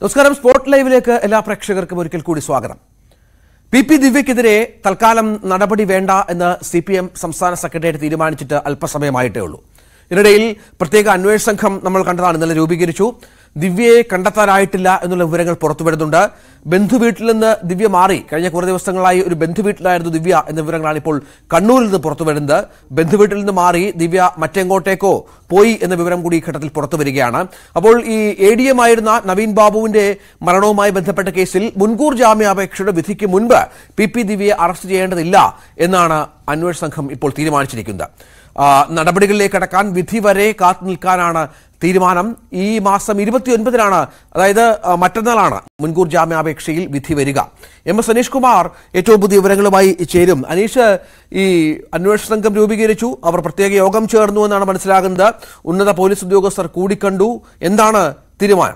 നമസ്കാരം സ്പോട്ട് ലൈവിലേക്ക് എല്ലാ പ്രേക്ഷകർക്കും ഒരിക്കൽ കൂടി സ്വാഗതം പി പി ദിവ്യക്കെതിരെ തൽക്കാലം നടപടി വേണ്ട എന്ന് സി പി എം സംസ്ഥാന സെക്രട്ടേറിയറ്റ് തീരുമാനിച്ചിട്ട് അല്പസമയമായിട്ടേ ഉള്ളൂ ഇതിനിടയിൽ പ്രത്യേക അന്വേഷണ സംഘം നമ്മൾ കണ്ടതാണ് ഇന്നലെ രൂപീകരിച്ചു ദിവ്യയെ കണ്ടെത്താനായിട്ടില്ല എന്നുള്ള വിവരങ്ങൾ പുറത്തുവരുന്നുണ്ട് ബന്ധുവീട്ടിൽ നിന്ന് ദിവ്യ മാറി കഴിഞ്ഞ കുറേ ദിവസങ്ങളായി ഒരു ബന്ധുവീട്ടിലായിരുന്നു ദിവ്യ എന്ന വിവരങ്ങളാണ് ഇപ്പോൾ കണ്ണൂരിൽ നിന്ന് പുറത്തുവരുന്നത് ബന്ധുവീട്ടിൽ നിന്ന് മാറി ദിവ്യ മറ്റെങ്ങോട്ടേക്കോ പോയി എന്ന വിവരം കൂടി ഈ ഘട്ടത്തിൽ പുറത്തു വരികയാണ് അപ്പോൾ ഈ എ ഡി എം ആയിരുന്ന നവീൻ ബാബുവിന്റെ മരണവുമായി ബന്ധപ്പെട്ട കേസിൽ മുൻകൂർ ജാമ്യാപേക്ഷയുടെ വിധിക്ക് മുൻപ് പി പി ദിവ്യയെ അറസ്റ്റ് ചെയ്യേണ്ടതില്ല എന്നാണ് അന്വേഷണ സംഘം ഇപ്പോൾ തീരുമാനിച്ചിരിക്കുന്നത് ആ, നടപടികളിലേക്ക് കടക്കാൻ വിധി വരെ കാത്തു നിൽക്കാനാണ് തീരുമാനം ഈ മാസം ഇരുപത്തിയൊൻപതിനാണ് അതായത് ആ, മറ്റന്നാളാണ് മുൻകൂർ ജാമ്യാപേക്ഷയിൽ വിധി വരിക എം എസ് അനീഷ് കുമാർ ഏറ്റവും പുതിയ വിവരങ്ങളുമായി ചേരും അനീഷ് ഈ അന്വേഷണ സംഘം രൂപീകരിച്ചു അവർ പ്രത്യേക യോഗം ചേർന്നു എന്നാണ് മനസ്സിലാകുന്നത് ഉന്നത പോലീസ് ഉദ്യോഗസ്ഥർ കൂടിക്കണ്ടു എന്താണ് തീരുമാനം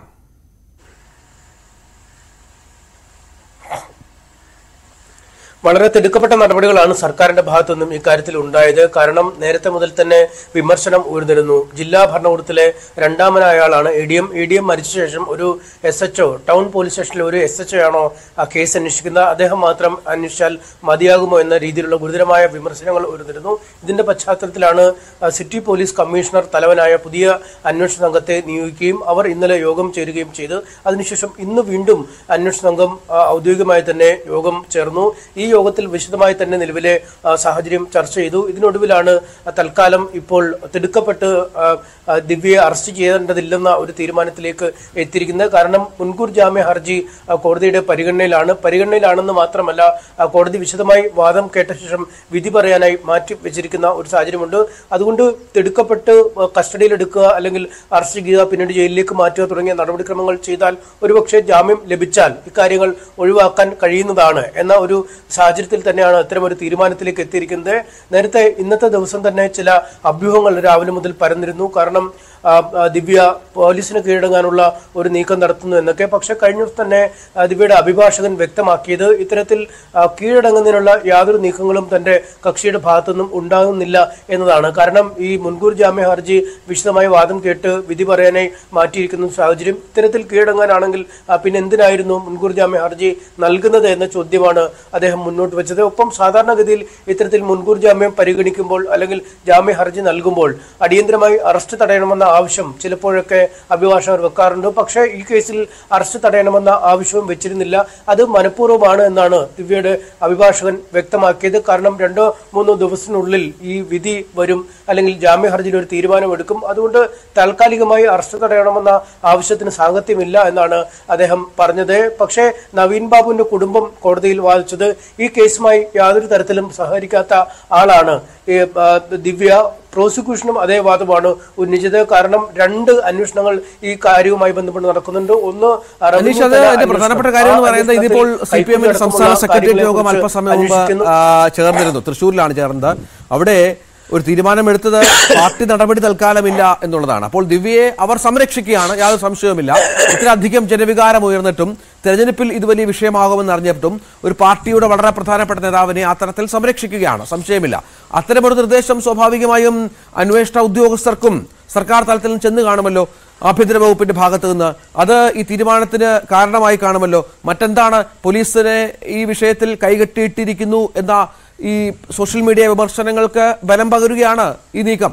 വളരെ തിടുക്കപ്പെട്ട നടപടികളാണ് സർക്കാരിന്റെ ഭാഗത്തു നിന്നും ഇക്കാര്യത്തിൽ ഉണ്ടായത് കാരണം നേരത്തെ മുതൽ തന്നെ വിമർശനം ഉയർന്നിരുന്നു ജില്ലാ ഭരണകൂടത്തിലെ രണ്ടാമനായ ആളാണ് A D M A D M മരിച്ച ശേഷം ഒരു S H O town police സ്റ്റേഷനിലെ ഒരു എസ് എച്ച് ഒ ആണോ ആ കേസ് അന്വേഷിക്കുന്നത് അദ്ദേഹം മാത്രം അന്വേഷിച്ചാൽ മതിയാകുമോ എന്ന രീതിയിലുള്ള ഗുരുതരമായ വിമർശനങ്ങൾ ഉയർന്നിരുന്നു ഇതിന്റെ പശ്ചാത്തലത്തിലാണ് ആ, സിറ്റി പോലീസ് കമ്മീഷണർ തലവനായ പുതിയ അന്വേഷണ സംഘത്തെ നിയോഗിക്കുകയും അവർ ഇന്നലെ യോഗം ചേരുകയും ചെയ്തു അതിനുശേഷം ഇന്ന് വീണ്ടും അന്വേഷണ സംഘം ആ, ഔദ്യോഗികമായി തന്നെ യോഗം ചേർന്നു ഈ യോഗത്തിൽ വിശദമായി തന്നെ നിലവിലെ ആ, സാഹചര്യം ചർച്ച ചെയ്തു ഇതിനൊടുവിലാണ് ആ, തൽക്കാലം ഇപ്പോൾ തിടുക്കപ്പെട്ട് ആ, ആ, ദിവ്യയെ അറസ്റ്റ് ചെയ്യേണ്ടതില്ലെന്ന ഒരു തീരുമാനത്തിലേക്ക് എത്തിയിരിക്കുന്നത് കാരണം മുൻകൂർ ജാമ്യ ഹർജി ആ, കോടതിയുടെ പരിഗണനയിലാണ് പരിഗണനയിലാണെന്ന് മാത്രമല്ല ആ, കോടതി വിശദമായി വാദം കേട്ട ശേഷം വിധി പറയാനായി മാറ്റി വെച്ചിരിക്കുന്ന ഒരു സാഹചര്യമുണ്ട് അതുകൊണ്ട് തിടുക്കപ്പെട്ട് കസ്റ്റഡിയിൽ എടുക്കുക അല്ലെങ്കിൽ അറസ്റ്റ് ചെയ്യുക പിന്നീട് ജയിലിലേക്ക് മാറ്റുക തുടങ്ങിയ നടപടിക്രമങ്ങൾ ചെയ്താൽ ഒരുപക്ഷെ ജാമ്യം ലഭിച്ചാൽ ഇക്കാര്യങ്ങൾ ഒഴിവാക്കാൻ കഴിയുന്നതാണ് എന്ന ഒരു സാഹചര്യത്തിൽ തന്നെയാണ് ഇത്തരം ഒരു തീരുമാനത്തിലേക്ക് എത്തിയിരിക്കുന്നത് നേരത്തെ ഇന്നത്തെ ദിവസം തന്നെ ചില അഭ്യൂഹങ്ങൾ രാവിലെ മുതൽ പരന്നിരുന്നു കാരണം ആ, ആ, ദിവ്യ പോലീസിന് കീഴടങ്ങാനുള്ള ഒരു നീക്കം നടത്തുന്നു എന്നൊക്കെ പക്ഷെ കഴിഞ്ഞ ദിവസം തന്നെ ആ, ദിവ്യയുടെ അഭിഭാഷകൻ വ്യക്തമാക്കിയത് ഇത്തരത്തിൽ ആ, കീഴടങ്ങുന്നതിനുള്ള യാതൊരു നീക്കങ്ങളും തന്റെ കക്ഷിയുടെ ഭാഗത്തുനിന്നും ഉണ്ടാകുന്നില്ല എന്നതാണ് കാരണം ഈ മുൻകൂർ ജാമ്യ ഹർജി വിശദമായി വാദം കേട്ട് വിധി പറയാനായി മാറ്റിയിരിക്കുന്ന സാഹചര്യം ഇത്തരത്തിൽ കീഴടങ്ങാനാണെങ്കിൽ ആ, പിന്നെ എന്തിനായിരുന്നു മുൻകൂർ ജാമ്യ ഹർജി നൽകുന്നത് എന്ന ചോദ്യമാണ് അദ്ദേഹം മുന്നോട്ട് വെച്ചത് ഒപ്പം സാധാരണഗതിയിൽ ഇത്തരത്തിൽ മുൻകൂർ ജാമ്യം പരിഗണിക്കുമ്പോൾ അല്ലെങ്കിൽ ജാമ്യ ഹർജി നൽകുമ്പോൾ അടിയന്തരമായി അറസ്റ്റ് തടയണമെന്ന ആവശ്യം ചിലപ്പോഴൊക്കെ അഭിഭാഷകർ വെക്കാറുണ്ട് പക്ഷേ ഈ കേസിൽ അറസ്റ്റ് തടയണമെന്ന ആവശ്യവും വെച്ചിരുന്നില്ല അത് മനഃപൂർവ്വമാണ് എന്നാണ് ദിവ്യയുടെ അഭിഭാഷകൻ വ്യക്തമാക്കിയത് കാരണം രണ്ടോ മൂന്നോ ദിവസത്തിനുള്ളിൽ ഈ വിധി വരും അല്ലെങ്കിൽ ജാമ്യ ഹർജിയിൽ ഒരു തീരുമാനമെടുക്കും അതുകൊണ്ട് താൽക്കാലികമായി അറസ്റ്റ് തടയണമെന്ന ആവശ്യത്തിന് സാങ്കത്യമില്ല എന്നാണ് അദ്ദേഹം പറഞ്ഞത് പക്ഷേ നവീൻ ബാബുവിന്റെ കുടുംബം കോടതിയിൽ വാദിച്ചത് ഈ കേസുമായി യാതൊരു തരത്തിലും സഹകരിക്കാത്ത ആളാണ് ഈ, ആ, ദിവ്യ പ്രോസിക്യൂഷനും അതേ വാദമാണ് ഉന്നയിച്ചത് കാരണം രണ്ട് അന്വേഷണങ്ങൾ ഈ കാര്യവുമായി ബന്ധപ്പെട്ട് നടക്കുന്നുണ്ട് ഒന്ന് റവന്യൂ അനീഷ് അത് തല അതിന്റെ അന്വേഷണം. പ്രധാനപ്പെട്ട ആ കാര്യം എന്ന് പറയുന്നത് അന്വേഷണത്തിൽ ഇതിപ്പോൾ സി പി എമ്മിന്റെ ഹൈക്കോടതി സംസ്ഥാന അടക്കമുള്ള സെക്രട്ടേറിയറ്റ് യോഗം കാര്യങ്ങളെക്കുറിച്ച് അല്പസമയം മുമ്പ് അന്വേഷിക്കുന്നു. ആ, ചേർന്നിരുന്നു തൃശ്ശൂരിലാണ് ചേർന്നത് അവിടെ ഒരു തീരുമാനമെടുത്തത് പാർട്ടി നടപടി തൽക്കാലമില്ല എന്നുള്ളതാണ് അപ്പോൾ ദിവ്യയെ അവർ സംരക്ഷിക്കുകയാണ് യാതൊരു സംശയവുമില്ല ഇത്രയധികം ജനവികാരം ഉയർന്നിട്ടും തെരഞ്ഞെടുപ്പിൽ ഇത് വലിയ വിഷയമാകുമെന്ന് അറിഞ്ഞിട്ടും ഒരു പാർട്ടിയുടെ വളരെ പ്രധാനപ്പെട്ട നേതാവിനെ ആ തരത്തിൽ സംരക്ഷിക്കുകയാണ് സംശയമില്ല അത്തരമൊരു നിർദ്ദേശം സ്വാഭാവികമായും അന്വേഷണ ഉദ്യോഗസ്ഥർക്കും സർക്കാർ തലത്തിലും ചെന്ന് കാണുമല്ലോ ആഭ്യന്തര വകുപ്പിന്റെ ഭാഗത്ത് നിന്ന് അത് ഈ തീരുമാനത്തിന് കാരണമായി കാണുമല്ലോ മറ്റെന്താണ് പോലീസിനെ ഈ വിഷയത്തിൽ കൈകെട്ടിയിട്ടിരിക്കുന്നു എന്ന ഈ സോഷ്യൽ മീഡിയ വിമർശനങ്ങൾക്ക് ബലം പകരുകയാണ് ഈ നീക്കം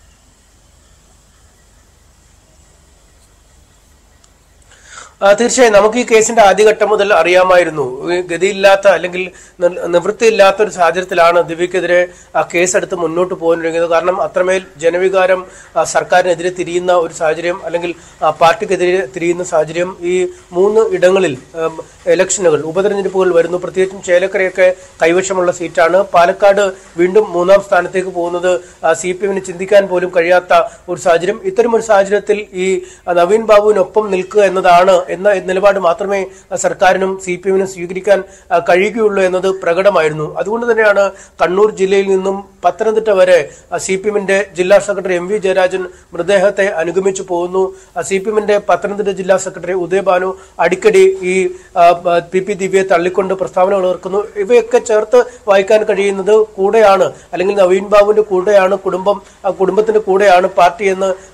ആ, തീർച്ചയായും നമുക്ക് ഈ കേസിന്റെ ആദ്യഘട്ടം മുതൽ അറിയാമായിരുന്നു ഈ ഗതിയില്ലാത്ത അല്ലെങ്കിൽ നി- നിവൃത്തിയില്ലാത്ത ഒരു സാഹചര്യത്തിലാണ് ദിവ്യക്കെതിരെ ആ കേസെടുത്ത് മുന്നോട്ട് പോകാനിരിക്കുന്നത് കാരണം അത്രമേൽ ജനവികാരം ആ, സർക്കാരിനെതിരെ തിരിയുന്ന ഒരു സാഹചര്യം അല്ലെങ്കിൽ ആ, പാർട്ടിക്കെതിരെ തിരിയുന്ന സാഹചര്യം ഈ മൂന്ന് ഇടങ്ങളിൽ ഉം, ഇലക്ഷനുകൾ ഉപതെരഞ്ഞെടുപ്പുകൾ വരുന്നു പ്രത്യേകിച്ചും ചേലക്കരയൊക്കെ കൈവശമുള്ള സീറ്റാണ് പാലക്കാട് വീണ്ടും മൂന്നാം സ്ഥാനത്തേക്ക് പോകുന്നത് സി പി എമ്മിന് ചിന്തിക്കാൻ പോലും കഴിയാത്ത ഒരു സാഹചര്യം ഇത്തരം ഒരു സാഹചര്യത്തിൽ ഈ ആ, നവീൻ ബാബുവിനൊപ്പം നിൽക്കുക എന്നതാണ് എന്ന നിലപാട് മാത്രമേ ആ, സർക്കാരിനും സി പി എമ്മിനും സ്വീകരിക്കാൻ ആ, കഴിയുകയുള്ളൂ എന്നത് പ്രകടമായിരുന്നു അതുകൊണ്ട് തന്നെയാണ് കണ്ണൂർ ജില്ലയിൽ നിന്നും പത്തനംതിട്ട വരെ സി പി എമ്മിന്റെ ജില്ലാ സെക്രട്ടറി എം വി ജയരാജൻ മൃതദേഹത്തെ അനുഗമിച്ചു പോകുന്നു സി പി എമ്മിന്റെ പത്തനംതിട്ട ജില്ലാ സെക്രട്ടറി ഉദയഭാനു അടിക്കടി ഈ ആ, ബ- പി പി ദിവ്യയെ തള്ളിക്കൊണ്ട് പ്രസ്താവനകൾ ഇറക്കുന്നു ഇവയൊക്കെ ചേർത്ത് വായിക്കാൻ കഴിയുന്നത് കൂടെയാണ് അല്ലെങ്കിൽ നവീൻ ബാബുവിന്റെ കൂടെയാണ് കുടുംബം ആ കുടുംബത്തിന്റെ കൂടെയാണ് പാർട്ടി എന്ന്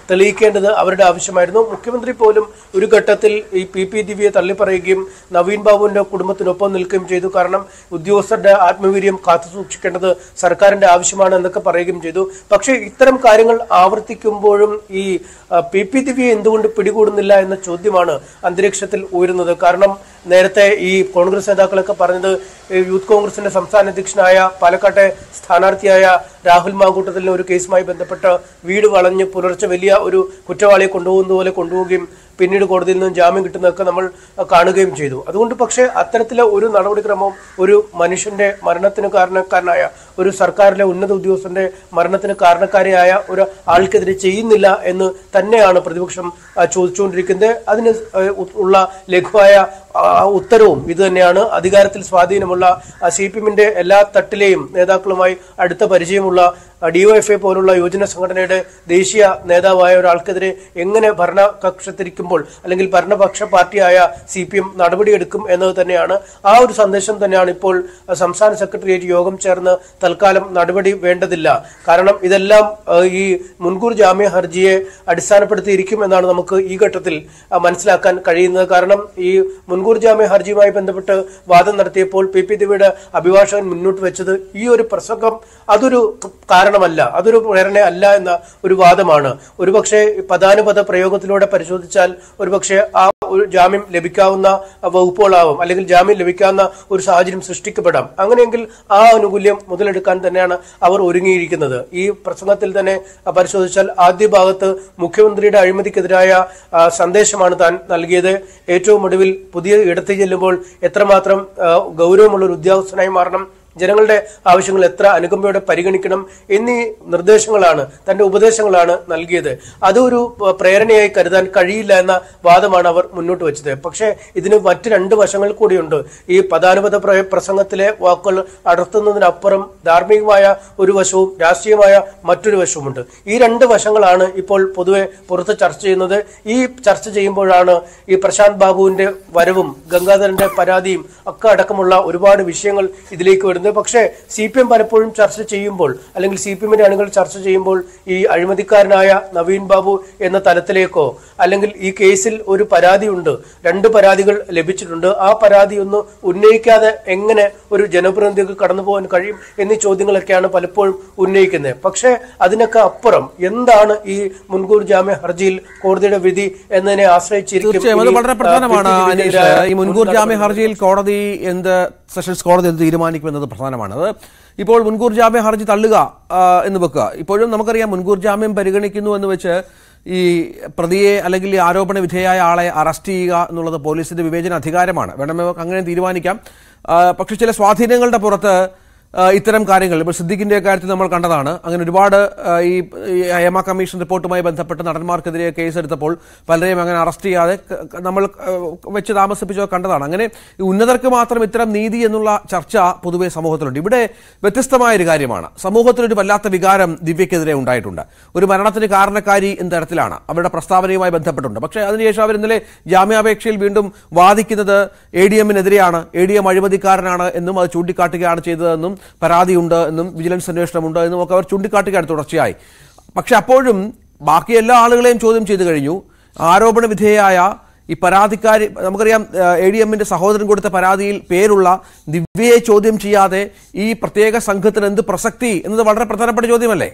തെളിയിക്കേണ്ടത് അവരുടെ ആവശ്യമായിരുന്നു മുഖ്യമന്ത്രി പോലും ഒരു ഘട്ടത്തിൽ ഈ പി പി ദിവ്യയെ തള്ളിപ്പറയുകയും നവീൻ ബാബുവിന്റെ കുടുംബത്തിനൊപ്പം നിൽക്കുകയും ചെയ്തു കാരണം ഉദ്യോഗസ്ഥരുടെ ആത്മവീര്യം കാത്തു സൂക്ഷിക്കേണ്ടത് സർക്കാരിന്റെ ആവശ്യമാണ് എന്നൊക്കെ പറയുകയും ചെയ്തു പക്ഷേ ഇത്തരം കാര്യങ്ങൾ ആവർത്തിക്കുമ്പോഴും ഈ ആ, പി പി ദിവ്യയെ എന്തുകൊണ്ട് പിടികൂടുന്നില്ല എന്ന ചോദ്യമാണ് അന്തരീക്ഷത്തിൽ ഉയരുന്നത് കാരണം നേരത്തെ ഈ കോൺഗ്രസ് നേതാക്കളൊക്കെ പറഞ്ഞത് ഈ യൂത്ത് കോൺഗ്രസിന്റെ സംസ്ഥാന അധ്യക്ഷനായ പാലക്കാട്ടെ സ്ഥാനാർത്ഥിയായ രാഹുൽ മാങ്കൂട്ടത്തിലെ ഒരു കേസുമായി ബന്ധപ്പെട്ട് വീട് വളഞ്ഞ് പുലർച്ചെ വലിയ ഒരു കുറ്റവാളിയെ കൊണ്ടുപോകുന്ന പോലെ കൊണ്ടുപോവുകയും പിന്നീട് കോടതിയിൽ നിന്നും ജാമ്യം കിട്ടുന്നതൊക്കെ നമ്മൾ കാണുകയും ചെയ്തു അതുകൊണ്ട് പക്ഷേ അത്തരത്തിലെ ഒരു നടപടിക്രമവും ഒരു മനുഷ്യന്റെ മരണത്തിന് കാരണക്കാരനായ ഒരു സർക്കാരിലെ ഉന്നത ഉദ്യോഗസ്ഥന്റെ മരണത്തിന് കാരണക്കാരിയായ ഒരു ആൾക്കെതിരെ ചെയ്യുന്നില്ല എന്ന് തന്നെയാണ് പ്രതിപക്ഷം ആ, ചോദിച്ചുകൊണ്ടിരിക്കുന്നത് അതിന് ആ, ഉ- ഉള്ള ലഘുവായ ആ, ഉത്തരവും ഇത് തന്നെയാണ് അധികാരത്തിൽ സ്വാധീനമുള്ള സി പി എമ്മിന്റെ എല്ലാ തട്ടിലെയും നേതാക്കളുമായി അടുത്ത പരിചയമുള്ള ഡിവൈഎഫ്ഐ പോലുള്ള യുവജന സംഘടനയുടെ ദേശീയ നേതാവായ ഒരാൾക്കെതിരെ എങ്ങനെ ഭരണകക്ഷത്തിരിക്കുമ്പോൾ അല്ലെങ്കിൽ ഭരണപക്ഷ പാർട്ടിയായ സി പി എം നടപടിയെടുക്കും എന്നത് തന്നെയാണ് ആ ഒരു സന്ദേശം തന്നെയാണ് ഇപ്പോൾ അഹ്, സംസ്ഥാന സെക്രട്ടേറിയറ്റ് യോഗം ചേർന്ന് തൽക്കാലം നടപടി വേണ്ടതില്ല കാരണം ഇതെല്ലാം അഹ്, ഈ മുൻകൂർ ജാമ്യ ഹർജിയെ അടിസ്ഥാനപ്പെടുത്തിയിരിക്കും എന്നാണ് നമുക്ക് ഈ ഘട്ടത്തിൽ അഹ്, മനസ്സിലാക്കാൻ കഴിയുന്നത് കാരണം ഈ മുൻകൂർ ജാമ്യ ഹർജിയുമായി ബന്ധപ്പെട്ട് വാദം നടത്തിയപ്പോൾ പി പി ദിവ്യയുടെ അഭിഭാഷകൻ മുന്നോട്ട് വെച്ചത് ഈ ഒരു പ്രസംഗം അതൊരു കാരണമല്ല അതൊരു പ്രേരണ അല്ല എന്ന ഒരു വാദമാണ് ഒരുപക്ഷെ പദാനുപത പ്രയോഗത്തിലൂടെ പരിശോധിച്ചാൽ ഒരുപക്ഷെ ആ ഒരു ജാമ്യം ലഭിക്കാവുന്ന വകുപ്പുകളാവും അല്ലെങ്കിൽ ജാമ്യം ലഭിക്കാവുന്ന ഒരു സാഹചര്യം സൃഷ്ടിക്കപ്പെടാം അങ്ങനെയെങ്കിൽ ആ ആനുകൂല്യം മുതലെടുക്കാൻ തന്നെയാണ് അവർ ഒരുങ്ങിയിരിക്കുന്നത് ഈ പ്രസംഗത്തിൽ തന്നെ പരിശോധിച്ചാൽ ആദ്യ ഭാഗത്ത് മുഖ്യമന്ത്രിയുടെ അഴിമതിക്കെതിരായ ആ, സന്ദേശമാണ് താൻ നൽകിയത് ഏറ്റവും ഒടുവിൽ പുതിയ ഇടത്ത് ചെല്ലുമ്പോൾ എത്രമാത്രം ആ, ഗൗരവമുള്ള ഒരു ഉദ്യോഗസ്ഥനായി മാറണം ജനങ്ങളുടെ ആവശ്യങ്ങൾ എത്ര അനുകമ്പയോടെ പരിഗണിക്കണം എന്നീ നിർദ്ദേശങ്ങളാണ് തന്റെ ഉപദേശങ്ങളാണ് നൽകിയത് അതൊരു പ- പ്രേരണയായി കരുതാൻ കഴിയില്ല എന്ന വാദമാണ് അവർ മുന്നോട്ട് വെച്ചത് പക്ഷേ ഇതിന് മറ്റ് രണ്ട് വശങ്ങൾ കൂടിയുണ്ട് ഈ പദാനുപത പ്ര- പ്രസംഗത്തിലെ വാക്കുകൾ അടർത്തുന്നതിനപ്പുറം ധാർമ്മികമായ ഒരു വശവും രാഷ്ട്രീയമായ മറ്റൊരു വശവുമുണ്ട് ഈ രണ്ട് വശങ്ങളാണ് ഇപ്പോൾ പൊതുവെ പുറത്ത് ചർച്ച ചെയ്യുന്നത് ഈ ചർച്ച ചെയ്യുമ്പോഴാണ് ഈ പ്രശാന്ത് ബാബുവിന്റെ വരവും ഗംഗാധരന്റെ പരാതിയും ഒക്കെ അടക്കമുള്ള ഒരുപാട് വിഷയങ്ങൾ ഇതിലേക്ക് വരുന്നത് പക്ഷേ സി പി എം പലപ്പോഴും ചർച്ച ചെയ്യുമ്പോൾ അല്ലെങ്കിൽ സി പി എമ്മിന്റെ അണികൾ ചർച്ച ചെയ്യുമ്പോൾ ഈ അഴിമതിക്കാരനായ നവീൻ ബാബു എന്ന തലത്തിലേക്കോ അല്ലെങ്കിൽ ഈ കേസിൽ ഒരു പരാതിയുണ്ട് രണ്ട് പരാതികൾ ലഭിച്ചിട്ടുണ്ട് ആ പരാതി ഒന്ന് ഉന്നയിക്കാതെ എങ്ങനെ ഒരു ജനപ്രതിനിധിക്ക് കടന്നു പോകാൻ കഴിയും എന്നീ ചോദ്യങ്ങളൊക്കെയാണ് പലപ്പോഴും ഉന്നയിക്കുന്നത് പക്ഷേ അതിനൊക്കെ അപ്പുറം എന്താണ് ഈ മുൻകൂർ ജാമ്യ ഹർജിയിൽ കോടതിയുടെ വിധി എന്നതിനെ ആശ്രയിച്ചിരിക്കും തീർച്ചയായും അത് ഇനി, വളരെ ആ, പ്രധാനമാണ് പി. ടി. അനീഷ് വിജയനെതിരായ ഈ മുൻകൂർ മുൻ ജാമ്യ നടപടി- ഹർജിയിൽ കോടതി എന്ത് സെഷൻസ് കോടതി എന്ത് തീരുമാനിക്കുമെന്നത് പ്രധാനമാണ് അത് ഇപ്പോൾ മുൻകൂർ ജാമ്യ ഹർജി തള്ളുക ആ, എന്ന് വെക്കുക ഇപ്പോഴും നമുക്കറിയാം മുൻകൂർ ജാമ്യം പരിഗണിക്കുന്നു എന്ന് വെച്ച് ഈ പ്രതിയെ അല്ലെങ്കിൽ ഈ ആരോപണ വിധേയായ ആളെ അറസ്റ്റ് ചെയ്യുക എന്നുള്ളത് പോലീസിന്റെ വിവേചന അധികാരമാണ് വേണമെങ്കിൽ നമുക്ക് അങ്ങനെ തീരുമാനിക്കാം ആ, പക്ഷേ ചില സ്വാധീനങ്ങളുടെ പുറത്ത് ആ, ഇത്തരം കാര്യങ്ങൾ ഇപ്പോൾ സിദ്ദിഖിന്റെ കാര്യത്തിൽ നമ്മൾ കണ്ടതാണ് അങ്ങനെ ഒരുപാട് ആ, ഈ ഈ ഹേമ കമ്മീഷൻ റിപ്പോർട്ടുമായി ബന്ധപ്പെട്ട് നടന്മാർക്കെതിരെ കേസെടുത്തപ്പോൾ പലരെയും അങ്ങനെ അറസ്റ്റ് ചെയ്യാതെ ക- ക- നമ്മൾ ആ, വെച്ച് താമസിപ്പിച്ചോ കണ്ടതാണ് അങ്ങനെ ഈ ഉന്നതർക്ക് മാത്രം ഇത്തരം നീതി എന്നുള്ള ചർച്ച പൊതുവെ സമൂഹത്തിലുണ്ട് ഇവിടെ വ്യത്യസ്തമായ ഒരു കാര്യമാണ് സമൂഹത്തിലൊരു വല്ലാത്ത വികാരം ദിവ്യക്കെതിരെ ഉണ്ടായിട്ടുണ്ട് ഒരു മരണത്തിന് കാരണക്കാരി എന്ന തരത്തിലാണ് അവരുടെ പ്രസ്താവനയുമായി ബന്ധപ്പെട്ടുണ്ട് പക്ഷേ അതിനുശേഷം അവർ ഇന്നലെ ജാമ്യാപേക്ഷയിൽ വീണ്ടും വാദിക്കുന്നത് എ ഡി എമ്മിനെതിരെയാണ് എ ഡി എം അഴിമതിക്കാരനാണ് എന്നും അത് ചൂണ്ടിക്കാട്ടുകയാണ് ചെയ്തതെന്നും പരാതിയുണ്ട് എന്നും വിജിലൻസ് അന്വേഷണമുണ്ട് എന്നും ഒക്കെ അവർ ചൂണ്ടിക്കാട്ടുകയാണ് തുടർച്ചയായി പക്ഷെ അപ്പോഴും ബാക്കി എല്ലാ ആളുകളെയും ചോദ്യം ചെയ്തു കഴിഞ്ഞു ആരോപണ വിധേയായ ഈ പരാതിക്കാരി നമുക്കറിയാം എ ഡി എമ്മിന്റെ സഹോദരൻ കൊടുത്ത പരാതിയിൽ പേരുള്ള ദിവ്യയെ ചോദ്യം ചെയ്യാതെ ഈ പ്രത്യേക സംഘത്തിന് എന്ത് പ്രസക്തി എന്നത് വളരെ പ്രധാനപ്പെട്ട ചോദ്യമല്ലേ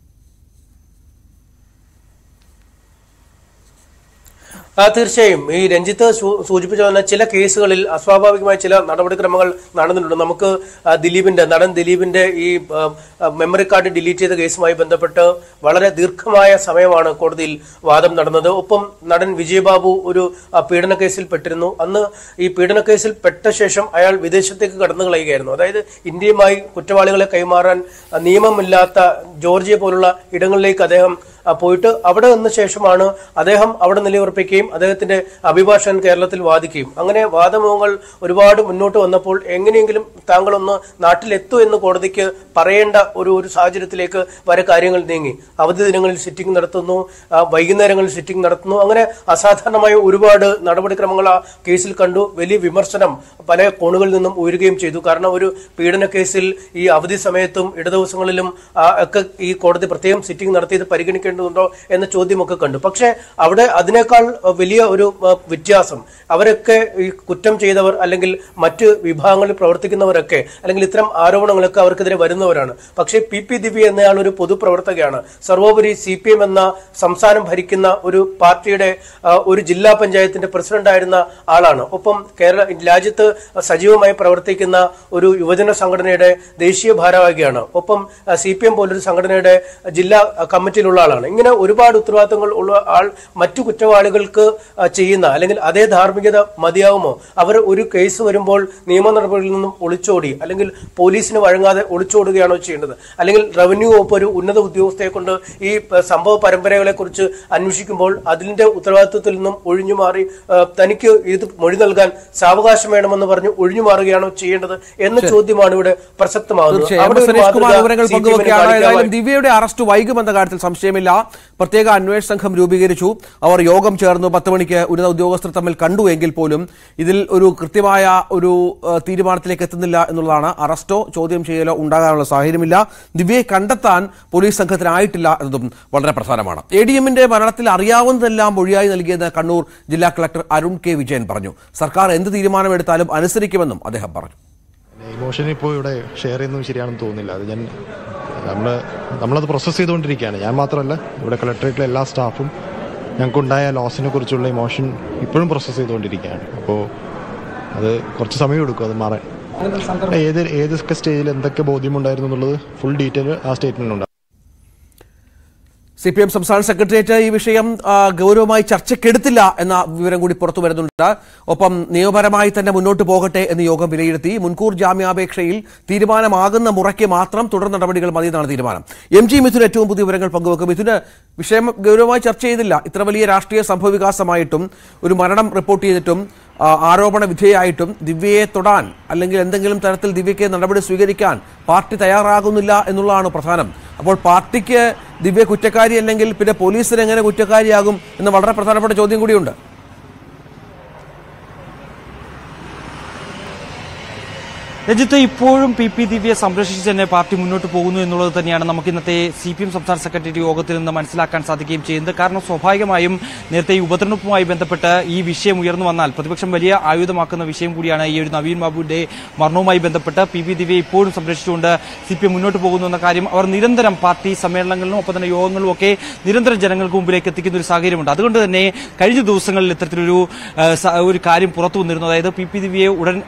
ആ തീർച്ചയായും ഈ രഞ്ജിത്ത് സൂ- സൂചിപ്പിച്ച പോലെ ചില കേസുകളിൽ അസ്വാഭാവികമായ ചില നടപടിക്രമങ്ങൾ നടന്നിട്ടുണ്ട് നമുക്ക് ആ, ദിലീപിന്റെ നടൻ ദിലീപിന്റെ ഈ ആ, ആ, മെമ്മറി കാർഡ് ഡിലീറ്റ് ചെയ്ത കേസുമായി ബന്ധപ്പെട്ട് വളരെ ദീർഘമായ സമയമാണ് കോടതിയിൽ വാദം നടന്നത് ഒപ്പം നടൻ വിജയബാബു ഒരു ആ, പീഡന കേസിൽ പെട്ടിരുന്നു അന്ന് ഈ പീഡന കേസിൽ പെട്ട ശേഷം അയാൾ വിദേശത്തേക്ക് കടന്നു കളയുകയായിരുന്നു അതായത് ഇന്ത്യയുമായി കുറ്റവാളികളെ കൈമാറാൻ ആ, നിയമമില്ലാത്ത ജോർജിയ പോലുള്ള ഇടങ്ങളിലേക്ക് അദ്ദേഹം ആ, പോയിട്ട് അവിടെ വന്ന ശേഷമാണ് അദ്ദേഹം അവിടെ നിലയുറപ്പിക്കുകയും അദ്ദേഹത്തിന്റെ അഭിഭാഷകൻ കേരളത്തിൽ വാദിക്കുകയും അങ്ങനെ വാദമുഖങ്ങൾ ഒരുപാട് മുന്നോട്ട് വന്നപ്പോൾ എങ്ങനെയെങ്കിലും താങ്കളൊന്ന് നാട്ടിലെത്തൂ എന്ന് കോടതിക്ക് പറയേണ്ട ഒരു ഒരു സാഹചര്യത്തിലേക്ക് വരെ കാര്യങ്ങൾ നീങ്ങി അവധി ദിനങ്ങളിൽ സിറ്റിംഗ് നടത്തുന്നു ആ, വൈകുന്നേരങ്ങളിൽ സിറ്റിംഗ് നടത്തുന്നു അങ്ങനെ അസാധാരണമായ ഒരുപാട് നടപടിക്രമങ്ങൾ ആ കേസിൽ കണ്ടു വലിയ വിമർശനം പല കോണുകളിൽ നിന്നും ഉയരുകയും ചെയ്തു കാരണം ഒരു പീഡന കേസിൽ ഈ അവധി സമയത്തും ഇടദിവസങ്ങളിലും ആ, ഒക്കെ ഈ കോടതി പ്രത്യേകം സിറ്റിംഗ് നടത്തി ഇത് പരിഗണിക്കേണ്ട പരിഗണിക്കേണ്ടതുണ്ടോ എന്ന ചോദ്യമൊക്കെ കണ്ടു പക്ഷേ അവിടെ അതിനേക്കാൾ അഹ്, വലിയ ഒരു അഹ്, വ്യത്യാസം അവരൊക്കെ ഈ കുറ്റം ചെയ്തവർ അല്ലെങ്കിൽ മറ്റ് വിഭാഗങ്ങളിൽ പ്രവർത്തിക്കുന്നവരൊക്കെ അല്ലെങ്കിൽ ഇത്തരം ആരോപണങ്ങളൊക്കെ അവർക്കെതിരെ വരുന്നവരാണ് പക്ഷേ പി പി ദിവ്യ എന്നയാൾ ഒരു പൊതുപ്രവർത്തകയാണ് സർവോപരി സി പി എം എന്ന സംസ്ഥാനം ഭരിക്കുന്ന ഒരു പാർട്ടിയുടെ ആ, ഒരു ജില്ലാ പഞ്ചായത്തിന്റെ പ്രസിഡന്റ് ആയിരുന്ന ആളാണ് ഒപ്പം കേരള രാജ്യത്ത് സജീവമായി പ്രവർത്തിക്കുന്ന ഒരു യുവജന സംഘടനയുടെ ദേശീയ ഭാരവാഹിയാണ് ഒപ്പം സി പി എം പോലൊരു സംഘടനയുടെ ജില്ലാ ആ, കമ്മിറ്റിയിലുള്ള ആളാണ് ഇങ്ങനെ ഒരുപാട് ഉത്തരവാദിത്തങ്ങൾ ഉള്ള ആൾ മറ്റു കുറ്റവാളികൾക്ക് ആ, ചെയ്യുന്ന അല്ലെങ്കിൽ അതേ ധാർമ്മികത മതിയാവുമോ അവർ ഒരു കേസ് വരുമ്പോൾ നിയമ നടപടികളിൽ നിന്നും ഒളിച്ചോടി അല്ലെങ്കിൽ പോലീസിന് വഴങ്ങാതെ ഒളിച്ചോടുകയാണോ ചെയ്യേണ്ടത് അല്ലെങ്കിൽ റവന്യൂ വകുപ്പ് ഒരു ഉന്നത ഉദ്യോഗസ്ഥയെ കൊണ്ട് ഈ പ- സംഭവ പരമ്പരകളെ കുറിച്ച് അന്വേഷിക്കുമ്പോൾ അതിന്റെ ഉത്തരവാദിത്വത്തിൽ നിന്നും ഒഴിഞ്ഞു മാറി ആ, തനിക്ക് ഇത് മൊഴി നൽകാൻ സാവകാശം വേണമെന്ന് പറഞ്ഞ് ഒഴിഞ്ഞു മാറുകയാണോ ചെയ്യേണ്ടത് എന്ന ചോദ്യമാണ് ഇവിടെ പ്രസക്തമാകുന്നത് തീർച്ചയായും അവിടെ എം. ഒരു സുരേഷ് കുമാർ മാതൃക വിവരങ്ങൾ CPM ന് പങ്കുവെക്കുകയാണ് ഏതായാലും കാണിക്കാമായി. ദിവ്യയുടെ അറസ്റ്റ് വൈകുമെന്ന കാര്യത്തിൽ സംശയമില്ല പ്രത്യേക അന്വേഷണ സംഘം രൂപീകരിച്ചു അവർ യോഗം ചേർന്നു പത്ത് മണിക്ക് ഉന്നത ഉദ്യോഗസ്ഥർ തമ്മിൽ കണ്ടു എങ്കിൽ പോലും ഇതിൽ ഒരു കൃത്യമായ ഒരു ഏഹ്, തീരുമാനത്തിലേക്ക് എത്തുന്നില്ല എന്നുള്ളതാണ് അറസ്റ്റോ ചോദ്യം ചെയ്യലോ ഉണ്ടാകാനുള്ള സാഹചര്യമില്ല ദിവ്യയെ കണ്ടെത്താൻ പോലീസ് സംഘത്തിനായിട്ടില്ല എന്നതും വളരെ പ്രധാനമാണ് എ ഡി എമ്മിന്റെ മരണത്തിൽ അറിയാവുന്നതെല്ലാം മൊഴിയായി നൽകിയെന്ന് കണ്ണൂർ ജില്ലാ കളക്ടർ അരുൺ കെ വിജയൻ പറഞ്ഞു സർക്കാർ എന്ത് തീരുമാനമെടുത്താലും അനുസരിക്കുമെന്നും അദ്ദേഹം പറഞ്ഞു ഇമോഷൻ ഇപ്പോൾ ഇവിടെ ഷെയർ ചെയ്യുന്നത് ശരിയാണെന്ന് തോന്നുന്നില്ല അത് ഞാൻ നമ്മൾ നമ്മളത് പ്രോസസ്സ് ചെയ്തുകൊണ്ടിരിക്കുകയാണ് ഞാൻ മാത്രമല്ല ഇവിടെ കളക്ടറേറ്റിലെ എല്ലാ സ്റ്റാഫും ഞങ്ങൾക്കുണ്ടായ ലോസിനെ കുറിച്ചുള്ള ഇമോഷൻ ഇപ്പോഴും പ്രോസസ്സ് ചെയ്തുകൊണ്ടിരിക്കുകയാണ് അപ്പോൾ അത് കുറച്ച് സമയം എടുക്കും അത് മാറാൻ ഏത് ഏതൊക്കെ സ്റ്റേജിൽ എന്തൊക്കെ ബോധ്യമുണ്ടായിരുന്നു എന്നുള്ളത് ഫുൾ ഡീറ്റെയിൽ ആ സ്റ്റേറ്റ്മെന്റിലുണ്ട് സി പി എം സംസ്ഥാന സെക്രട്ടേറിയറ്റ് ഈ വിഷയം ആ, ഗൗരവമായി ചർച്ചയ്ക്കെടുത്തില്ല എന്ന വിവരം കൂടി പുറത്തു വരുന്നുണ്ട് ഒപ്പം നിയമപരമായി തന്നെ മുന്നോട്ട് പോകട്ടെ എന്ന് യോഗം വിലയിരുത്തി മുൻകൂർ ജാമ്യാപേക്ഷയിൽ തീരുമാനമാകുന്ന മുറയ്ക്ക് മാത്രം തുടർ നടപടികൾ മതി എന്നാണ് തീരുമാനം എം ജി മിഥുൻ ഏറ്റവും പുതിയ വിവരങ്ങൾ പങ്കുവെക്കും മിഥുന് വിഷയം ഗൗരവമായി ചർച്ച ചെയ്തില്ല ഇത്ര വലിയ രാഷ്ട്രീയ സംഭവവികാസമായിട്ടും ഒരു മരണം റിപ്പോർട്ട് ചെയ്തിട്ടും ആ, ആരോപണ വിധേയായിട്ടും ദിവ്യയെ തൊടാൻ അല്ലെങ്കിൽ എന്തെങ്കിലും തരത്തിൽ ദിവ്യയ്ക്ക് നടപടി സ്വീകരിക്കാൻ പാർട്ടി തയ്യാറാകുന്നില്ല എന്നുള്ളതാണ് പ്രധാനം അപ്പോൾ പാർട്ടിക്ക് ദിവ്യ കുറ്റക്കാരി അല്ലെങ്കിൽ പിന്നെ പോലീസിന് എങ്ങനെ കുറ്റക്കാരിയാകും എന്ന വളരെ പ്രധാനപ്പെട്ട ചോദ്യം കൂടിയുണ്ട് രഞ്ജിത്ത് ഇപ്പോഴും പി പി ദിവ്യയെ സംരക്ഷിച്ച് തന്നെ പാർട്ടി മുന്നോട്ട് പോകുന്നു എന്നുള്ളത് തന്നെയാണ് നമുക്ക് ഇന്നത്തെ സി പി എം സംസ്ഥാന സെക്രട്ടേറിയറ്റ് യോഗത്തിൽ നിന്ന് മനസ്സിലാക്കാൻ സാധിക്കുകയും ചെയ്യുന്നത് കാരണം സ്വാഭാവികമായും നേരത്തെ ഈ ഉപതെരഞ്ഞെടുപ്പുമായി ബന്ധപ്പെട്ട് ഈ വിഷയം ഉയർന്നു വന്നാൽ പ്രതിപക്ഷം വലിയ ആയുധമാക്കുന്ന വിഷയം കൂടിയാണ് ഈ ഒരു നവീൻ ബാബുവിന്റെ മരണവുമായി ബന്ധപ്പെട്ട് പി പി ദിവ്യയെ ഇപ്പോഴും സംരക്ഷിച്ചുകൊണ്ട് സി പി എം മുന്നോട്ട് പോകുന്നു എന്ന കാര്യം അവർ നിരന്തരം പാർട്ടി സമ്മേളനങ്ങളിലും ഒപ്പം തന്നെ യോഗങ്ങളിലും ഒക്കെ നിരന്തരം ജനങ്ങൾക്ക് മുമ്പിലേക്ക് എത്തിക്കുന്ന ഒരു സാഹചര്യമുണ്ട് അതുകൊണ്ട് തന്നെ കഴിഞ്ഞ ദിവസങ്ങളിൽ ഇത്തരത്തിലൊരു ആ, സ- ഒരു കാര്യം പുറത്തു വന്നിരുന്നു അതായത് പി പി ദിവ്യയെ ഉടൻ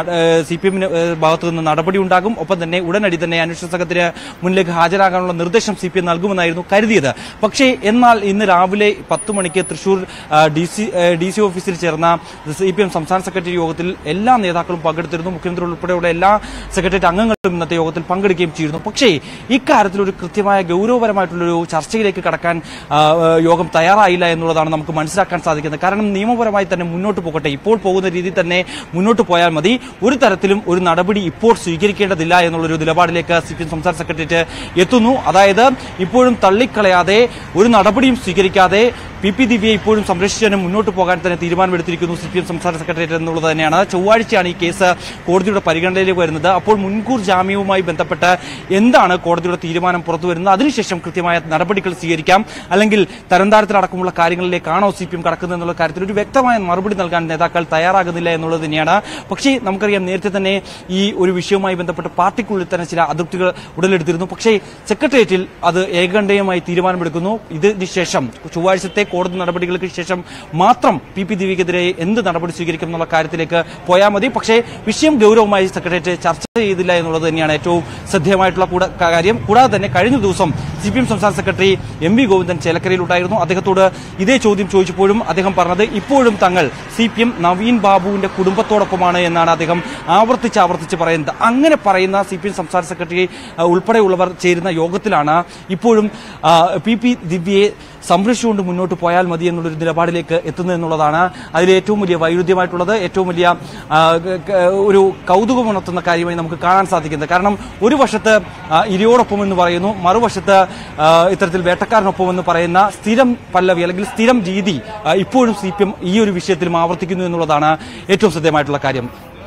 സി പി എമ്മിന് ഭാഗത്തു നിന്ന് നടപടി ഉണ്ടാകും ഒപ്പം തന്നെ ഉടനടി തന്നെ അന്വേഷണ സംഘത്തിന് മുന്നിലേക്ക് ഹാജരാകാനുള്ള നിർദ്ദേശം സി പി എം നൽകുമെന്നായിരുന്നു കരുതിയത് പക്ഷേ എന്നാൽ ഇന്ന് രാവിലെ പത്ത് മണിക്ക് Thrissur D C D C ഓഫീസിൽ ചേർന്ന സി പി എം സംസ്ഥാന സെക്രട്ടറി യോഗത്തിൽ എല്ലാ നേതാക്കളും പങ്കെടുത്തിരുന്നു മുഖ്യമന്ത്രി ഉൾപ്പെടെയുള്ള എല്ലാ സെക്രട്ടേറിയറ്റ് അംഗങ്ങളും ഇന്നത്തെ യോഗത്തിൽ പങ്കെടുക്കുകയും ചെയ്തിരുന്നു പക്ഷേ ഇക്കാര്യത്തിൽ ഒരു കൃത്യമായ ഗൗരവപരമായിട്ടുള്ളൊരു ചർച്ചയിലേക്ക് കടക്കാൻ ആ, ആ, യോഗം തയ്യാറായില്ല എന്നുള്ളതാണ് നമുക്ക് മനസ്സിലാക്കാൻ സാധിക്കുന്നത് കാരണം നിയമപരമായി തന്നെ മുന്നോട്ട് പോകട്ടെ ഇപ്പോൾ പോകുന്ന രീതിയിൽ തന്നെ മുന്നോട്ട് പോയാൽ മതി ഒരു തരത്തിലും ഒരു നടപടി ഇപ്പോൾ സ്വീകരിക്കേണ്ടതില്ല എന്നുള്ളൊരു നിലപാടിലേക്ക് സി പി എം സംസ്ഥാന സെക്രട്ടേറിയറ്റ് എത്തുന്നു അതായത് ഇപ്പോഴും തള്ളിക്കളയാതെ ഒരു നടപടിയും സ്വീകരിക്കാതെ പി പി ദിവ്യയെ ഇപ്പോഴും സംരക്ഷിച്ചതിന് മുന്നോട്ട് പോകാൻ തന്നെ തീരുമാനമെടുത്തിരിക്കുന്നു സി പി എം സംസ്ഥാന സെക്രട്ടേറിയറ്റ് എന്നുള്ളത് തന്നെയാണ് ചൊവ്വാഴ്ചയാണ് ഈ കേസ് കോടതിയുടെ പരിഗണനയിലേക്ക് വരുന്നത് അപ്പോൾ മുൻകൂർ ജാമ്യവുമായി ബന്ധപ്പെട്ട് എന്താണ് കോടതിയുടെ തീരുമാനം പുറത്തു വരുന്നത് അതിനുശേഷം കൃത്യമായ നടപടികൾ സ്വീകരിക്കാം അല്ലെങ്കിൽ തരംതാരത്തിലടക്കമുള്ള കാര്യങ്ങളിലേക്കാണോ സി പി എം കടക്കുന്നത് എന്നുള്ള കാര്യത്തിൽ ഒരു വ്യക്തമായ മറുപടി നൽകാൻ നേതാക്കൾ തയ്യാറാകുന്നില്ല എന്നുള്ളത് തന്നെയാണ് പക്ഷേ നമുക്കറിയാം നേരത്തെ തന്നെ ഈ ഒരു വിഷയവുമായി ബന്ധപ്പെട്ട് പാർട്ടിക്കുള്ളിൽ തന്നെ ചില അതൃപ്തികൾ ഉടലെടുത്തിരുന്നു പക്ഷേ സെക്രട്ടേറിയറ്റിൽ അത് ഏകണ്ഠേയമായി തീരുമാനമെടുക്കുന്നു ഇതിന് ശേഷം ചൊവ്വാഴ്ചത്തെ കോടതി നടപടികൾക്ക് ശേഷം മാത്രം പി പി ദിവ്യക്കെതിരെ എന്ത് നടപടി സ്വീകരിക്കും എന്നുള്ള കാര്യത്തിലേക്ക് പോയാൽ മതി പക്ഷേ വിഷയം ഗൗരവമായി സെക്രട്ടേറിയറ്റ് ചർച്ച ചെയ്തില്ല എന്നുള്ളത് തന്നെയാണ് ഏറ്റവും ശ്രദ്ധേയമായിട്ടുള്ള കൂട- കാര്യം കൂടാതെ തന്നെ കഴിഞ്ഞ ദിവസം സി പി എം സംസ്ഥാന സെക്രട്ടറി എം വി ഗോവിന്ദൻ ചേലക്കരയിലുണ്ടായിരുന്നു അദ്ദേഹത്തോട് ഇതേ ചോദ്യം ചോദിച്ചപ്പോഴും അദ്ദേഹം പറഞ്ഞത് ഇപ്പോഴും തങ്ങൾ സി പി എം നവീൻ ബാബുവിന്റെ കുടുംബത്തോടൊപ്പമാണ് എന്നാണ് അദ്ദേഹം ആവർത്തിച്ച് ആവർത്തിച്ച് പറയുന്നത് അങ്ങനെ പറയുന്ന സി പി എം സംസ്ഥാന സെക്രട്ടറി ആ, ഉൾപ്പെടെയുള്ളവർ ചേരുന്ന യോഗത്തിലാണ് ഇപ്പോഴും ആ, പി പി ദിവ്യയെ സംരക്ഷിച്ചുകൊണ്ട് മുന്നോട്ട് പോയാൽ മതി എന്നുള്ളൊരു നിലപാടിലേക്ക് എത്തുന്നത് എന്നുള്ളതാണ് അതിൽ ഏറ്റവും വലിയ വൈരുദ്ധ്യമായിട്ടുള്ളത് ഏറ്റവും വലിയ ആ, ക- ക- ഒരു കൗതുകമുണർത്തുന്ന കാര്യമായി നമുക്ക് കാണാൻ സാധിക്കുന്നത് കാരണം ഒരു വശത്ത് ആ, ഇരയോടൊപ്പം എന്ന് പറയുന്നു മറുവശത്ത് ആ, ഇത്തരത്തിൽ വേട്ടക്കാരനൊപ്പം എന്ന് പറയുന്ന സ്ഥിരം പല്ലവി അല്ലെങ്കിൽ സ്ഥിരം രീതി ആ, ഇപ്പോഴും സി പി എം ഈ ഒരു വിഷയത്തിലും ആവർത്തിക്കുന്നു എന്നുള്ളതാണ് ഏറ്റവും ശ്രദ്ധേയമായിട്ടുള്ള കാര്യം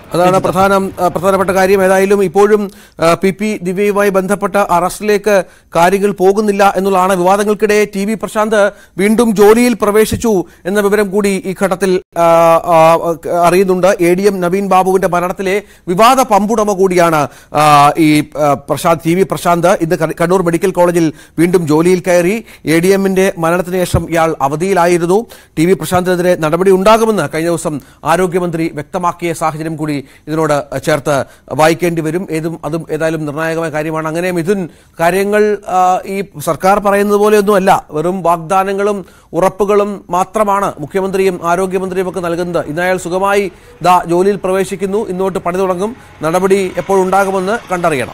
അതാണ് പ്രധാന ആ, പ്രധാനപ്പെട്ട കാര്യം ഏതായാലും ഇപ്പോഴും ആ, പി പി ദിവ്യയുമായി ബന്ധപ്പെട്ട അറസ്റ്റിലേക്ക് കാര്യങ്ങൾ പോകുന്നില്ല എന്നുള്ളതാണ് വിവാദങ്ങൾക്കിടെ ടി വി പ്രശാന്ത് വീണ്ടും ജോലിയിൽ പ്രവേശിച്ചു എന്ന വിവരം കൂടി ഈ ഘട്ടത്തിൽ ആ, ആ, അറിയുന്നുണ്ട് എ ഡി എം നവീൻ ബാബുവിന്റെ മരണത്തിലെ വിവാദ പമ്പുടമ കൂടിയാണ് ആ, ഈ ആ, പ്രശാന്ത് ടി വി പ്രശാന്ത് ഇന്ന് ക- കണ്ണൂർ മെഡിക്കൽ കോളേജിൽ വീണ്ടും ജോലിയിൽ കയറി എ ഡി എമ്മിന്റെ മരണത്തിന് ശേഷം ഇയാൾ അവധിയിലായിരുന്നു ടി വി പ്രശാന്തിനെതിരെ നടപടി ഉണ്ടാകുമെന്ന് കഴിഞ്ഞ ദിവസം ആരോഗ്യമന്ത്രി വ്യക്തമാക്കിയ സാഹചര്യം കൂടി ഇതിനോട് ചേർത്ത് വായിക്കേണ്ടി വരും ഏതും അതും ഏതായാലും നിർണായകമായ കാര്യമാണ് അങ്ങനെ മിഥുൻ കാര്യങ്ങൾ ആ, ഈ സർക്കാർ പറയുന്നത് പോലെയൊന്നുമല്ല വെറും വാഗ്ദാനങ്ങളും ഉറപ്പുകളും മാത്രമാണ് മുഖ്യമന്ത്രിയും ആരോഗ്യമന്ത്രിയും ഒക്കെ നൽകുന്നത് ഇന്ന് അയാൾ സുഖമായി ദാ ജോലിയിൽ പ്രവേശിക്കുന്നു ഇന്നോട്ട് പണി തുടങ്ങും നടപടി എപ്പോഴുണ്ടാകുമെന്ന് കണ്ടറിയണം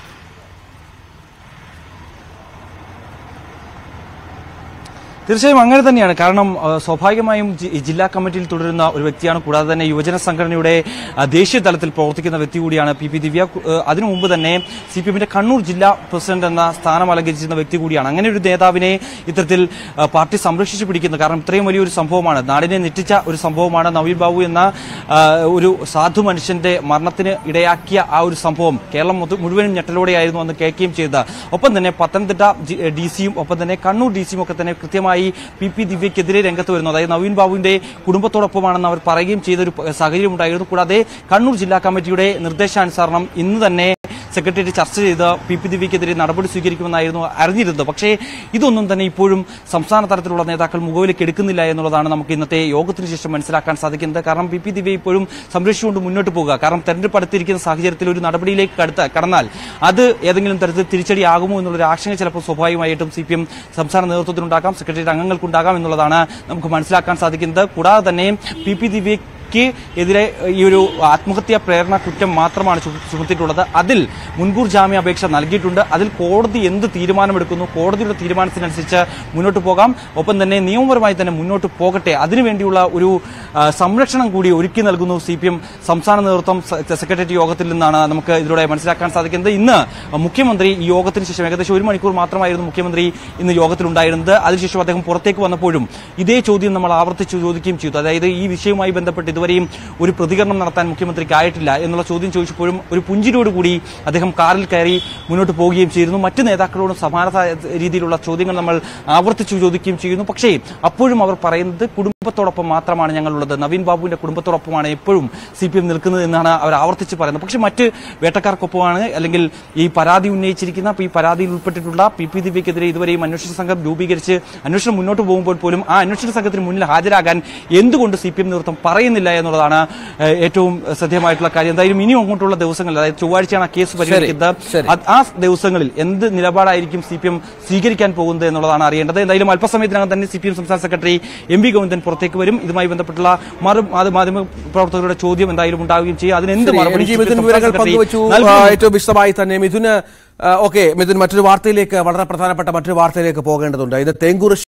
തീർച്ചയായും അങ്ങനെ തന്നെയാണ് കാരണം ആ, സ്വാഭാവികമായും ജി- ഈ ജില്ലാ കമ്മിറ്റിയിൽ തുടരുന്ന ഒരു വ്യക്തിയാണ് കൂടാതെ തന്നെ യുവജന സംഘടനയുടെ ആ, ദേശീയ തലത്തിൽ പ്രവർത്തിക്കുന്ന വ്യക്തി കൂടിയാണ് പി പി ദിവ്യ കു- ആ, അതിനു മുമ്പ് തന്നെ സി പി എമ്മിന്റെ കണ്ണൂർ ജില്ലാ പ്രസിഡന്റ് എന്ന സ്ഥാനം അലങ്കരിച്ചിരുന്ന വ്യക്തി കൂടിയാണ് അങ്ങനെ ഒരു നേതാവിനെ ഇത്തരത്തിൽ ആ, പാർട്ടി സംരക്ഷിച്ചു പിടിക്കുന്നത് കാരണം ഇത്രയും വലിയൊരു സംഭവമാണ് നാടിനെ ഞെട്ടിച്ച ഒരു സംഭവമാണ് നവീൻ ബാബു എന്ന ആ, ഒരു സാധു മനുഷ്യന്റെ മരണത്തിന് ഇടയാക്കിയ ആ ഒരു സംഭവം കേരളം മൊത്തം മുഴുവനും ഞെട്ടലോടെയായിരുന്നു അന്ന് കേൾക്കുകയും ചെയ്തത് ഒപ്പം തന്നെ പത്തനംതിട്ട ഡി സിയും ഒപ്പം തന്നെ കണ്ണൂർ ഡി സിയും ഒക്കെ തന്നെ കൃത്യമായി പി പി ദിവ്യക്കെതിരെ രംഗത്ത് വരുന്നു അതായത് നവീൻ ബാബുവിന്റെ കുടുംബത്തോടൊപ്പമാണെന്ന് അവർ പറയുകയും ചെയ്ത ഒരു സാഹചര്യം ഉണ്ടായിരുന്നു കൂടാതെ കണ്ണൂർ ജില്ലാ കമ്മിറ്റിയുടെ നിർദ്ദേശാനുസരണം ഇന്ന് തന്നെ സെക്രട്ടേറിയറ്റ് ചർച്ച ചെയ്ത് പി പി ദിവ്യക്കെതിരെ നടപടി സ്വീകരിക്കുമെന്നായിരുന്നു അറിഞ്ഞിരുന്നത് പക്ഷേ ഇതൊന്നും തന്നെ ഇപ്പോഴും സംസ്ഥാന തലത്തിലുള്ള നേതാക്കൾ മുഖവിലേക്ക് എടുക്കുന്നില്ല എന്നുള്ളതാണ് നമുക്ക് ഇന്നത്തെ യോഗത്തിന് ശേഷം മനസ്സിലാക്കാൻ സാധിക്കുന്നത് കാരണം പി പി ദിവ്യ ഇപ്പോഴും സംരക്ഷിച്ചുകൊണ്ട് മുന്നോട്ട് പോകുക കാരണം തെരഞ്ഞെടുപ്പ് അടുത്തിരിക്കുന്ന സാഹചര്യത്തിൽ ഒരു നടപടിയിലേക്ക് കടത്ത കടന്നാൽ അത് ഏതെങ്കിലും തരത്തിൽ തിരിച്ചടി ആകുമോ എന്നുള്ളൊരു ആശങ്ക ചിലപ്പോൾ സ്വാഭാവികമായിട്ടും സി പി എം സംസ്ഥാന നേതൃത്വത്തിനുണ്ടാകാം സെക്രട്ടേറിയറ്റ് അംഗങ്ങൾക്കുണ്ടാകാം എന്നുള്ളതാണ് നമുക്ക് മനസ്സിലാക്കാൻ സാധിക്കുന്നത് കൂടാതെ തന്നെ പി പി ദിവ്യ ക്ക് എതിരെ ഈ ഒരു ആത്മഹത്യാ പ്രേരണ കുറ്റം മാത്രമാണ് ചു- ചുമത്തിയിട്ടുള്ളത് അതിൽ മുൻകൂർ ജാമ്യാപേക്ഷ നൽകിയിട്ടുണ്ട് അതിൽ കോടതി എന്ത് തീരുമാനമെടുക്കുന്നു കോടതിയുടെ തീരുമാനത്തിനനുസരിച്ച് മുന്നോട്ട് പോകാം ഒപ്പം തന്നെ നിയമപരമായി തന്നെ മുന്നോട്ട് പോകട്ടെ അതിനുവേണ്ടിയുള്ള ഒരു ആ, സംരക്ഷണം കൂടി ഒരുക്കി നൽകുന്നു സി പി എം സംസ്ഥാന നേതൃത്വം സ- സെക്രട്ടേറിയറ്റ് യോഗത്തിൽ നിന്നാണ് നമുക്ക് ഇതിലൂടെ മനസ്സിലാക്കാൻ സാധിക്കുന്നത് ഇന്ന് മുഖ്യമന്ത്രി ഈ യോഗത്തിന് ശേഷം ഏകദേശം ഒരു മണിക്കൂർ മാത്രമായിരുന്നു മുഖ്യമന്ത്രി ഇന്ന് യോഗത്തിലുണ്ടായിരുന്നത് അതിനുശേഷം അദ്ദേഹം പുറത്തേക്ക് വന്നപ്പോഴും ഇതേ ചോദ്യം നമ്മൾ ആവർത്തിച്ച് ചോദിക്കുകയും ചെയ്തു അതായത് ഈ വിഷയവുമായി ബന്ധപ്പെട്ട് ഇതുവരെയും ഒരു പ്രതികരണം നടത്താൻ മുഖ്യമന്ത്രിക്ക് ആയിട്ടില്ല എന്നുള്ള ചോദ്യം ചോദിച്ചപ്പോഴും ഒരു പുഞ്ചിരിയോടുകൂടി അദ്ദേഹം കാറിൽ കയറി മുന്നോട്ട് പോവുകയും ചെയ്തിരുന്നു മറ്റ് നേതാക്കളോടും സമാന ത- രീതിയിലുള്ള ചോദ്യങ്ങൾ നമ്മൾ ആവർത്തിച്ചു ചോദിക്കുകയും ചെയ്യുന്നു പക്ഷേ അപ്പോഴും അവർ പറയുന്നത് കുടുംബത്തോടൊപ്പം മാത്രമാണ് ഞങ്ങളുള്ളത് നവീൻ ബാബുവിന്റെ കുടുംബത്തോടൊപ്പമാണ് എപ്പോഴും സി പി എം നിൽക്കുന്നത് എന്നാണ് അവർ ആവർത്തിച്ച് പറയുന്നത് പക്ഷേ മറ്റ് വേട്ടക്കാർക്കൊപ്പമാണ് അല്ലെങ്കിൽ ഈ പരാതി ഉന്നയിച്ചിരിക്കുന്ന ഈ പരാതിയിൽ ഉൾപ്പെട്ടിട്ടുള്ള പി പി ദിവ്യക്കെതിരെ ഇതുവരെയും അന്വേഷണ സംഘം രൂപീകരിച്ച് അന്വേഷണം മുന്നോട്ട് പോകുമ്പോൾ പോലും ആ അന്വേഷണ സംഘത്തിന് മുന്നിൽ ഹാജരാകാൻ എന്തുകൊണ്ട് സി പി എം നേതൃത്വം പറയുന്നില്ല എന്നുള്ളതാണ് ഏഹ്, ഏറ്റവും ശ്രദ്ധേയമായിട്ടുള്ള കാര്യം എന്തായാലും ഇനിയും അങ്ങോട്ടുള്ള ദിവസങ്ങളിൽ അതായത് ചൊവ്വാഴ്ചയാണ് ആ കേസ് പരിഗണിക്കുന്നത് ശരി. അത് ആ ദിവസങ്ങളിൽ എന്ത് നിലപാടായിരിക്കും സി പി എം സ്വീകരിക്കാൻ പോകുന്നത് എന്നുള്ളതാണ് അറിയേണ്ടത് എന്തായാലും അല്പസമയത്തിനകം തന്നെ സി പി എം സംസ്ഥാന സെക്രട്ടറി എം വി ഗോവിന്ദൻ പുറത്തേക്ക് വരും ഇതുമായി ബന്ധപ്പെട്ടുള്ള മറു മാധ്യ- മാധ്യമ പ്രവർത്തകരുടെ ചോദ്യം എന്തായാലും ഉണ്ടാവുകയും ചെയ്യും അതിന് എന്ത് ശരി, മറുപടി M G C P M Mithun സംസ്ഥാന വിവരങ്ങൾ സെക്രട്ടറി പങ്കുവച്ചു ആ, നൽകുമെന്ന് ഏറ്റവും വിശദമായി തന്നെ മിഥുന് ഓക്കെ മിഥുൻ മറ്റൊരു വാർത്തയിലേക്ക് വളരെ പ്രധാനപ്പെട്ട മറ്റൊരു വാർത്തയിലേക്ക് പോകേണ്ടതുണ്ട് ഇത് തേങ്കുറിശി